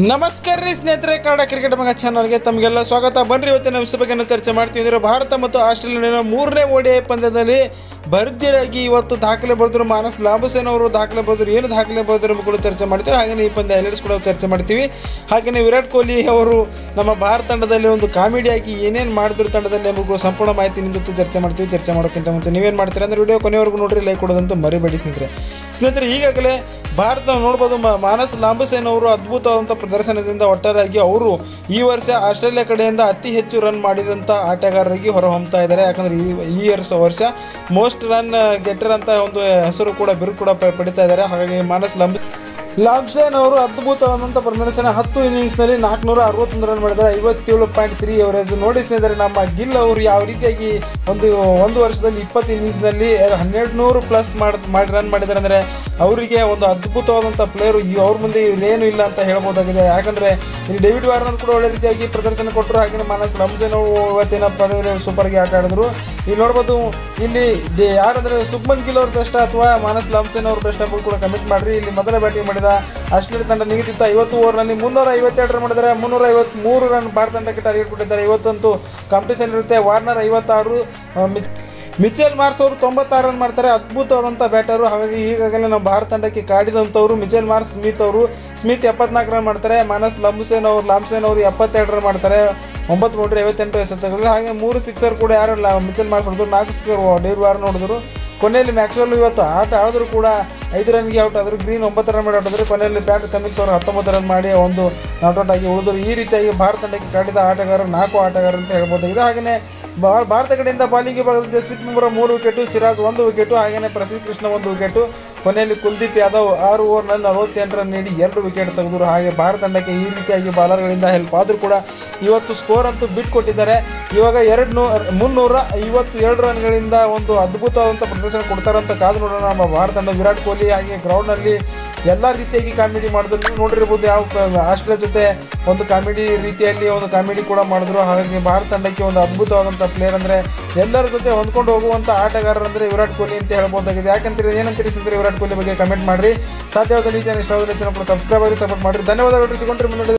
ನಮಸ್ಕಾರ ರೀ ಸ್ನೇಹಿತರೆ ಕನ್ನಡ ಕ್ರಿಕೆಟ್ ಮಗ ಚಾನಲ್ಗೆ ತಮಗೆಲ್ಲ ಸ್ವಾಗತ ಬನ್ರಿ ಇವತ್ತಿನ ವಿಷಯ ಬಗ್ಗೆ ನಾವು ಚರ್ಚೆ ಮಾಡ್ತೀವಿ ಅಂದ್ರೆ ಭಾರತ ಮತ್ತು ಆಸ್ಟ್ರೇಲಿಯಾ ಮೂರನೇ ಓಡಿಐ ಪಂದ್ಯದಲ್ಲಿ ಭರ್ಜರಿಯಾಗಿ ಇವತ್ತು ದಾಖಲೆ ಬರೆದ್ರು ಮಾನಸ್ ಲಾಬುಸೇನ್ ಅವರು ದಾಖಲೆ ಬರೆದ್ರು ಏನು ದಾಖಲೆ ಬರೆದ್ರು ಕೂಡ ಚರ್ಚೆ ಮಾಡ್ತೀವಿ ಹಾಗೆಯೇ ಈ ಪಂದ್ಯ ಹೈಲೈಟ್ಸ್ ಕೂಡ ಚರ್ಚೆ ಮಾಡ್ತೀವಿ ಹಾಗೆಯೇ ವಿರಾಟ್ ಕೊಹ್ಲಿ ಅವರು ನಮ್ಮ ಭಾರತ ತಂಡದಲ್ಲಿ ಒಂದು ಕಾಮಿಡಿಯಾಗಿ ಏನೇನು ಮಾಡಿದ್ರು ತಂಡದಲ್ಲಿ ಎಂಬುದು ಸಂಪೂರ್ಣ ಮಾಹಿತಿ ನಿಮ್ಮ ಜೊತೆ ಚರ್ಚೆ ಮಾಡ್ತೀವಿ ಚರ್ಚೆ ಮಾಡೋಕ್ಕಿಂತ ಮುಂಚೆ ನೀವೇನು ಮಾಡ್ತೀರಾ ಅಂದರೆ ವಿಡಿಯೋ ಕೊನೆವರೆಗೂ ನೋಡ್ರಿ ಲೈಕ್ ಕೊಡೋದಂತೂ ಮರಿಬೇಡಿ ಸ್ನೇಹಿತರೆ ಸ್ನೇಹಿತರೆ ಈಗಾಗಲೇ ಭಾರತ ನೋಡ್ಬೋದು ಮ- ಮಾನಸ್ ಲಾಂಬಸೇನ್ ಅವರು ಅದ್ಭುತವಾದಂಥ ಪ್ರದರ್ಶನದಿಂದ ಒಟ್ಟಾರೆಯಾಗಿ ಅವರು ಈ ವರ್ಷ ಆಸ್ಟ್ರೇಲಿಯಾ ಕಡೆಯಿಂದ ಅತಿ ಹೆಚ್ಚು ರನ್ ಮಾಡಿದಂಥ ಆಟಗಾರರಾಗಿ ಹೊರಹೊಮ್ತಾ ಇದ್ದಾರೆ ಯಾಕಂದರೆ ಈ ಈ ವರ್ಷ ವರ್ಷ ಮೋಸ್ಟ್ ರನ್ ಗೆಟ್ಟರ್ ಅಂತ ಒಂದು ಹೆಸರು ಕೂಡ ಬಿರುದು ಕೂಡ ಪ- ಪಡಿತಾ ಇದ್ದಾರೆ ಹಾಗಾಗಿ ಮಾನಸ್ ಲಾಂಬ ಲಾಬ್ಸೇನ್ ಅವರು ಅದ್ಭುತವಾದಂಥ ಪ್ರದರ್ಶನ ಹತ್ತು ಇನ್ನಿಂಗ್ಸ್ನಲ್ಲಿ ನಾಲ್ಕುನೂರ ಅರವತ್ತೊಂದು ರನ್ ಮಾಡಿದ್ದಾರೆ ಐವತ್ತೇಳು ಪಾಯಿಂಟ್ ತ್ರೀ ಅವರೇಜ್ ನೋಡಿ ಸ್ನೇಹಿತರೆ ನಮ್ಮ ಗಿಲ್ ಅವರು ಯಾವ ರೀತಿಯಾಗಿ ಒಂದು ಒಂದು ವರ್ಷದಲ್ಲಿ ಇಪ್ಪತ್ತು ಇನ್ನಿಂಗ್ಸ್ನಲ್ಲಿ ಹನ್ನೆರಡು ನೂರು ಪ್ಲಸ್ ಮಾಡಿ ಮಾಡಿ ರನ್ ಮಾಡಿದ್ದಾರೆ ಅಂದರೆ ಅವರಿಗೆ ಒಂದು ಅದ್ಭುತವಾದಂಥ ಪ್ಲೇಯರು ಈ ಅವ್ರ ಮುಂದೆ ಇವ್ರೇನು ಇಲ್ಲ ಅಂತ ಹೇಳ್ಬೋದಾಗಿದೆ ಯಾಕಂದರೆ ಇಲ್ಲಿ ಡೇವಿಡ್ ವಾರ್ನರ್ ಕೂಡ ಒಳ್ಳೆ ರೀತಿಯಾಗಿ ಪ್ರದರ್ಶನ ಕೊಟ್ಟರು ಹಾಗೆ ಮಾನಸ್ ರಂಜನ್ ಅವರು ಇವತ್ತಿನ ಪಂದ್ಯದಲ್ಲಿ ಸೂಪರ್ಗೆ ಆಟ ಆಡಿದ್ರು ಇಲ್ಲಿ ನೋಡ್ಬೋದು ಇಲ್ಲಿ ಡೆ- ಯಾರಂದ್ರೆ ಸುಬ್ಮನ್ ಗಿಲ್ ಅವ್ರು ಬೆಸ್ಟ್ ಅಥವಾ ಮಾನಸ್ ಲಾಮ್ಸೆನ್ ಅವ್ರು ಬೆಸ್ಟ್ ಅಂತ ಕೂಡ ಕಮಿಟ್ ಮಾಡ್ರಿ ಇಲ್ಲಿ ಮೊದಲ ಬ್ಯಾಟಿಂಗ್ ಮಾಡಿದ ಆಸ್ಟ್ರೇಲಿಯಾ ತಂಡ ನಿಗದಿತ ಐವತ್ತು ಓವರ್ನಲ್ಲಿ ಮುನ್ನೂರ ಐವತ್ತೆರಡು ರನ್ ಮಾಡಿದ್ದಾರೆ ಮುನ್ನೂರ ಐವತ್ಮೂರು ರನ್ ಭಾರತ ತಂಡಕ್ಕೆ ಟಾರ್ಗೆಟ್ ಕೊಟ್ಟಿದ್ದಾರೆ ಇವತ್ತಂತೂ ಕಾಂಪಿಟೇಷನ್ ಇರುತ್ತೆ ವಾರ್ನರ್ ಐವತ್ತಾರು ಆ, ಮಿಚ್- ಮಿಚೆಲ್ ಮಾರ್ಸ್ ಅವರು ತೊಂಬತ್ತಾರು ರನ್ ಮಾಡ್ತಾರೆ ಅದ್ಭುತವಾದಂಥ ಬ್ಯಾಟರು ಹಾಗಾಗಿ ಈಗಾಗಲೇ ನಮ್ಮ ಭಾರತ ತಂಡಕ್ಕೆ ಕಾಡಿದಂಥವ್ರು ಮಿಚೆಲ್ ಮಾರ್ಸ್ ಸ್ಮಿತ್ ಅವರು ಸ್ಮಿತ್ ಎಪ್ಪತ್ನಾಲ್ಕು ರನ್ ಮಾಡ್ತಾರೆ ಮಾನಸ್ ಲಂಬುಸೇನ್ ಅವರು ಲಾಮ್ಸೇನ್ ಅವರು ಎಪ್ಪತ್ತೆರಡು ರನ್ ಮಾಡ್ತಾರೆ ಒಂಬತ್ತು ಬೌಂಡ್ರಿ ಐವತ್ತೆಂಟು ಎಸೆತಗಳು ಹಾಗೆ ಮೂರು ಸಿಕ್ಸರ್ ಕೂಡ ಯಾರು ಇಲ್ಲ ಮಿಚೆಲ್ ಮಾರ್ಸ್ ಹೊಡೆದ್ರು ನಾಲ್ಕು ಸಿಕ್ಸರ್ ಡೇವಿಡ್ ವಾರ್ ನೋಡಿದ್ರು ಕೊನೆಯಲ್ಲಿ ಮ್ಯಾಕ್ಸ್ವೆಲ್ ಇವತ್ತು ಆಟ ಆಡಿದ್ರು ಕೂಡ ಐದು ರನ್ಗೆ ಔಟ್ ಆದರು ಗ್ರೀನ್ ಒಂಬತ್ತು ರನ್ ಮಾಡಿ ಔಟ್ ಆದರು ಕೊನೆಯಲ್ಲಿ ಬ್ಯಾಟ್ ಕಮಿನ್ಸ್ ಅವರು ಹತ್ತೊಂಬತ್ತು ರನ್ ಮಾಡಿ ಒಂದು ನಾಟ್ಔಟ್ ಆಗಿ ಉಳಿದ್ರು ಈ ರೀತಿಯಾಗಿ ಭಾರತ ತಂಡಕ್ಕೆ ಕಾಡಿದ ಆಟಗಾರರು ನಾಲ್ಕು ಆಟಗಾರರು ಅಂತ ಹೇಳ್ಬೋದಾಗಿದೆ ಹಾಗೆಯೇ ಭಾ- ಭಾರತ ಕಡೆಯಿಂದ ಬಾಲಿಂಗ್ ವಿಭಾಗದಲ್ಲಿ ಜಸ್ಪ್ರೀತ್ ಬುಮ್ರಾ ಮೂರು ವಿಕೆಟು ಸಿರಾಜ್ ಒಂದು ವಿಕೆಟು ಹಾಗೆಯೇ ಪ್ರಸಿದ್ಧ ಕೃಷ್ಣ ಒಂದು ವಿಕೆಟು ಕೊನೆಯಲ್ಲಿ ಕುಲ್ದೀಪ್ ಯಾದವ್ ಆರು ಓವರ್ನಲ್ಲಿ ನಲವತ್ತೆಂಟು ರನ್ ನೀಡಿ ಎರಡು ವಿಕೆಟ್ ತೆಗೆದರು ಹಾಗೆ ಭಾರತ ತಂಡಕ್ಕೆ ಈ ರೀತಿಯಾಗಿ ಬಾಲರ್ಗಳಿಂದ ಹೆಲ್ಪ್ ಆದರೂ ಕೂಡ ಇವತ್ತು ಸ್ಕೋರ್ ಅಂತೂ ಬಿಟ್ಕೊಟ್ಟಿದ್ದಾರೆ ಇವಾಗ ಎರಡು ನೂ ಮುನ್ನೂರ ಐವತ್ತು ಎರಡು ರನ್ಗಳಿಂದ ಒಂದು ಅದ್ಭುತವಾದಂಥ ಪ್ರದರ್ಶನ ಕೊಡ್ತಾರಂತ ಕಾದು ನೋಡೋಣ ನಮ್ಮ ಭಾರತ ತಂಡ ವಿರಾಟ್ ಕೊಹ್ಲಿ ಹಾಗೆ ಗ್ರೌಂಡ್ನಲ್ಲಿ ಎಲ್ಲ ರೀತಿಯಾಗಿ ಕಾಮಿಡಿ ಮಾಡಿದ್ರು ನೀವು ನೋಡಿರ್ಬೋದು ಯಾವ ಕ- ಆಸ್ಟ್ರೇಲಿಯಾ ಜೊತೆ ಒಂದು ಕಾಮಿಡಿ ರೀತಿಯಲ್ಲಿ ಒಂದು ಕಾಮಿಡಿ ಕೂಡ ಮಾಡಿದ್ರು ಹಾಗಾಗಿ ಭಾರತ ತಂಡಕ್ಕೆ ಒಂದು ಅದ್ಭುತವಾದಂಥ ಪ್ಲೇಯರ್ ಅಂದರೆ ಎಲ್ಲರ ಜೊತೆ ಹೊಂದ್ಕೊಂಡು ಹೋಗುವಂಥ ಆಟಗಾರರು ಅಂದರೆ ವಿರಾಟ್ ಕೊಹ್ಲಿ ಅಂತ ಹೇಳ್ಬೋದಾಗಿದೆ ಯಾಕಂತೀರಿ ಏನಂತೀರಿ ಸ್ನೇಹಿತರೆ ವಿರಾಟ್ ಕೊಹ್ಲಿ ಬಗ್ಗೆ ಕಮೆಂಟ್ ಮಾಡಿರಿ ಸಾಧ್ಯವಾದ ರೀತಿಯನ್ನು ಇಷ್ಟವಾದ ರೀತಿಯನ್ನು ಕೂಡ ಸಬ್ಸ್ಕ್ರೈಬ್ ಆಗಿ ಸಪೋರ್ಟ್ ಮಾಡಿರಿ ಧನ್ಯವಾದಗಳು ಸಿಗೊಂಡ್ರೆ ಮುಂದೆ